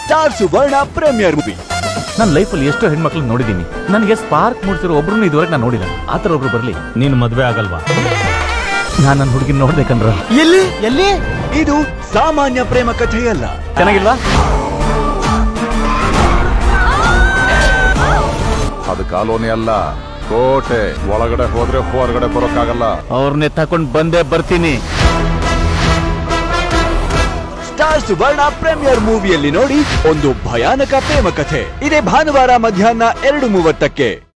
star ಸುವರ್ಣ premier movie ನನ್ನ ಲೈಫಲ್ಲಿ ಎಷ್ಟೋ ಹೆಣ್ಮಕ್ಳನ್ನ ನೋಡಿದ್ದೀನಿ ನನಗೆ ಸ್ಪಾರ್ಕ್ ಮೂಡಿಸಿರೋ ಒಬ್ರು ಇದುವರೆಗೆ ನಾನು ನೋಡಿಲ್ಲ ಆ ಥರ ಒಬ್ರು ಬರಲಿ ನೀನು ಮದ್ವೆ ಆಗಲ್ವಾ ನಾನು ನನ್ನ ಹುಡುಗಿನ ನೋಡ್ಬೇಕಂದ್ರ ಎಲ್ಲಿ ಎಲ್ಲಿ ಇದು ಸಾಮಾನ್ಯ ಪ್ರೇಮ ಕಥೆಯಲ್ಲ ಚೆನ್ನಾಗಿಲ್ವಾ ಅದು ಕಾಲೋನಿ ಅಲ್ಲ ಕೋಟೆ ಒಳಗಡೆ ಹೋದ್ರೆ ಹೊರಗಡೆ ಬರೋಕ್ಕಾಗಲ್ಲ ಅವ್ರನ್ನೇ ತಕೊಂಡ್ ಬಂದೇ ಬರ್ತೀನಿ ಸ್ಟಾರ್ ಸುವರ್ಣ ಪ್ರೀಮಿಯರ್ ಮೂವಿಯಲ್ಲಿ ನೋಡಿ ಒಂದು ಭಯಾನಕ ಪ್ರೇಮ ಕಥೆ ಇದೇ ಭಾನುವಾರ ಮಧ್ಯಾಹ್ನ ಎರಡು ಮೂವತ್ತಕ್ಕೆ